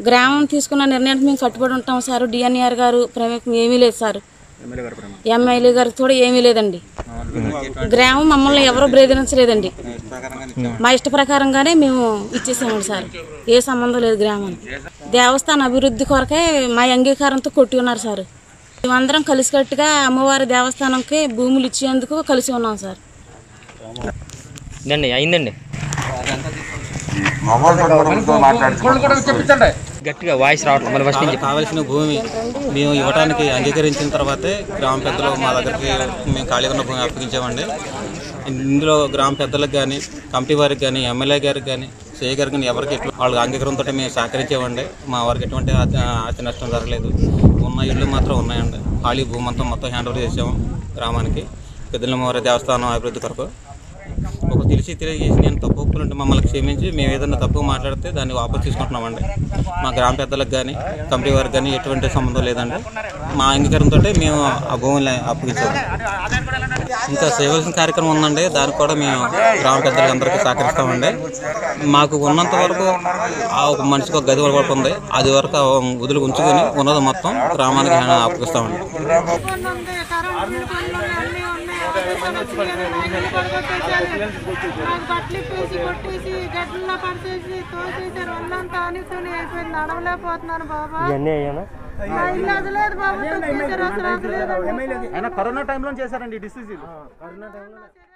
గ్రామం తీసుకున్న నిర్ణయానికి మేము కట్టుబడి ఉంటాం సార్ డిఎన్ఆర్ గారు ప్రమేయం ఏమీ లేదు సార్ ఎమ్మెల్యే గారికి కూడా ఏమీ లేదండి గ్రామం మమ్మల్ని ఎవరూ బెదిరించలేదండి మా ఇష్ట ప్రకారంగానే మేము ఇచ్చేసామండి సార్ ఏ సంబంధం లేదు గ్రామానికి దేవస్థాన అభివృద్ధి కొరకే మా అంగీకారంతో కొట్టి ఉన్నారు సార్ మేమందరం కలిసికట్టుగా అమ్మవారి దేవస్థానంకి భూములు ఇచ్చేందుకు కలిసి ఉన్నాం సార్ ఇదండి అయిందండి గట్టిగా వాయిస్ రావట్లేదు మళ్ళీ ఫస్ట్ నుంచి కావలసిన భూమి మేము ఇవ్వడానికి అంగీకరించిన తర్వాతే గ్రామ పెద్దలు మా దగ్గరికి మేము ఖాళీగా ఉన్న భూమి అప్పగించామండి ఇందులో గ్రామ పెద్దలకు కానీ కమిటీ వారికి కానీ ఎమ్మెల్యే గారికి కానీ సిఐ గారికి కానీ ఎవరికి ఎట్లా వాళ్ళ అంగీకారంతో మేము సహకరించామండి మా వారికి ఎటువంటి ఆస్తి ఆస్తి నష్టం జరగలేదు ఉన్న ఇళ్ళు మాత్రం ఉన్నాయండి ఖాళీ భూమి అంతా మొత్తం హ్యాండ్ ఓవర్ చేసాము గ్రామానికి పెద్దలమ్మవారి దేవస్థానం అభివృద్ధి కొరకు ఒక తెలిసి తెలియజేసి నేను తప్పు ఒప్పులుంటే మమ్మల్ని క్షమించి మేము ఏదైనా తప్పు మాట్లాడితే దాన్ని వాపస్ తీసుకుంటున్నామండి మా గ్రామ పెద్దలకు కానీ కమిటీ వారికి కానీ ఎటువంటి సంబంధం లేదండి మా అంగీకారంతో మేము ఆ భూమిని అప్పగించాము ఇంకా చేయవలసిన కార్యక్రమం ఉందండి దానికి కూడా మేము గ్రామ పెద్దలకు అందరికీ సహకరిస్తామండి మాకు ఉన్నంత వరకు ఆ ఒక మనిషికి ఒక గది వరకు ఉంది అది వరకు వదిలి ఉంచుకొని ఉన్నది మొత్తం గ్రామానికి అప్పగిస్తామండి పన్ను ఉంది కరెంట్ బిల్ పన్ను ఉన్నాయి అన్నీ ఉన్నాయి ఆదేశాలు వచ్చినాయి మా ఇల్లు కొట్టేసారు నాకు బట్టలు ఇప్పేసి కొట్టేసి గడ్డల్లో పడిచేసి తోసేసారు ఒళ్ళంతా ఆనిస్తూనే అయిపోయింది నడవలేకపోతున్నాను బాబా మా ఇల్లు అదలేదు బాబు తొక్కేసారు అసలు అదలేదు ఆయన కరోనా టైంలో చేశారండి డిసీజ్